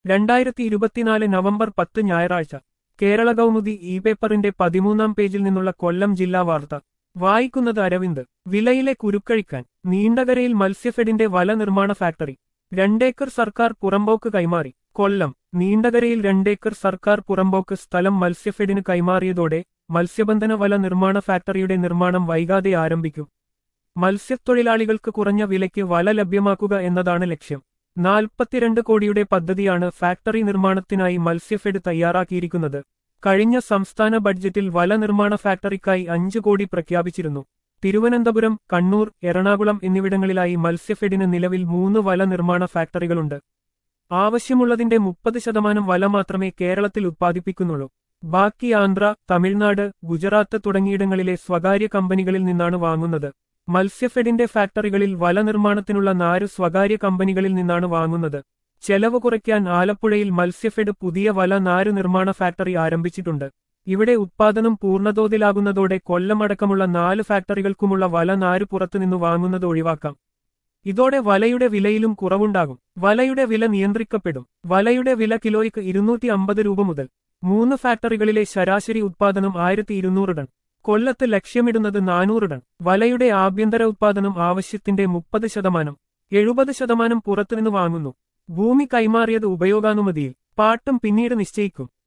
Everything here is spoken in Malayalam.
രണ്ടായിരത്തി ഇരുപത്തിനാല് നവംബർ പത്ത് ഞായറാഴ്ച കേരള കൗമുദി ഇ പേപ്പറിന്റെ പതിമൂന്നാം പേജിൽ നിന്നുള്ള കൊല്ലം ജില്ലാ വാർത്ത വായിക്കുന്നത് അരവിന്ദ് വിലയിലെ കുരുക്കഴിക്കാൻ നീണ്ടകരയിൽ മത്സ്യഫെഡിന്റെ വല നിർമ്മാണ ഫാക്ടറി രണ്ടേക്കർ സർക്കാർ പുറമ്പോക്ക് കൈമാറി കൊല്ലം നീണ്ടകരയിൽ രണ്ടേക്കർ സർക്കാർ പുറമ്പോക്ക് സ്ഥലം മത്സ്യഫെഡിന് കൈമാറിയതോടെ മത്സ്യബന്ധന വല നിർമ്മാണ ഫാക്ടറിയുടെ നിർമ്മാണം വൈകാതെ ആരംഭിക്കും മത്സ്യത്തൊഴിലാളികൾക്ക് കുറഞ്ഞ വിലയ്ക്ക് വല ലഭ്യമാക്കുക എന്നതാണ് ലക്ഷ്യം നാൽപ്പത്തിരണ്ട് കോടിയുടെ പദ്ധതിയാണ് ഫാക്ടറി നിർമ്മാണത്തിനായി മത്സ്യഫെഡ് തയ്യാറാക്കിയിരിക്കുന്നത് കഴിഞ്ഞ സംസ്ഥാന ബഡ്ജറ്റിൽ വല നിർമ്മാണ ഫാക്ടറിക്കായി അഞ്ചു കോടി പ്രഖ്യാപിച്ചിരുന്നു തിരുവനന്തപുരം കണ്ണൂർ എറണാകുളം എന്നിവിടങ്ങളിലായി മത്സ്യഫെഡിന് നിലവിൽ മൂന്ന് വല നിർമ്മാണ ഫാക്ടറികളുണ്ട് ആവശ്യമുള്ളതിന്റെ മുപ്പത് ശതമാനം വല മാത്രമേ കേരളത്തിൽ ഉത്പാദിപ്പിക്കുന്നുള്ളൂ ബാക്കി ആന്ധ്ര തമിഴ്നാട് ഗുജറാത്ത് തുടങ്ങിയിടങ്ങളിലെ സ്വകാര്യ കമ്പനികളിൽ നിന്നാണ് വാങ്ങുന്നത് മത്സ്യഫെഡിന്റെ ഫാക്ടറികളിൽ വല നിർമ്മാണത്തിനുള്ള നാര് സ്വകാര്യ കമ്പനികളിൽ നിന്നാണ് വാങ്ങുന്നത് ചെലവ് കുറയ്ക്കാൻ ആലപ്പുഴയിൽ മത്സ്യഫെഡ് പുതിയ വല നാര് നിർമ്മാണ ഫാക്ടറി ആരംഭിച്ചിട്ടുണ്ട് ഇവിടെ ഉത്പാദനം പൂർണ്ണതോതിലാകുന്നതോടെ കൊല്ലമടക്കമുള്ള നാല് ഫാക്ടറികൾക്കുമുള്ള വല നാര് പുറത്തുനിന്ന് വാങ്ങുന്നത് ഒഴിവാക്കാം ഇതോടെ വലയുടെ വിലയിലും കുറവുണ്ടാകും വലയുടെ വില നിയന്ത്രിക്കപ്പെടും വലയുടെ വില കിലോയ്ക്ക് ഇരുന്നൂറ്റി അമ്പത് രൂപ മുതൽ മൂന്ന് ഫാക്ടറികളിലെ ശരാശരി ഉത്പാദനം ആയിരത്തി ഇരുന്നൂറ് ടൺ കൊല്ലത്ത് ലക്ഷ്യമിടുന്നത് നാനൂറ് ടൺ വലയുടെ ആഭ്യന്തര ഉത്പാദനം ആവശ്യത്തിന്റെ മുപ്പത് ശതമാനം എഴുപത് ശതമാനം പുറത്തുനിന്ന് വാങ്ങുന്നു ഭൂമി കൈമാറിയത് ഉപയോഗാനുമതിയിൽ പാട്ടും പിന്നീട് നിശ്ചയിക്കും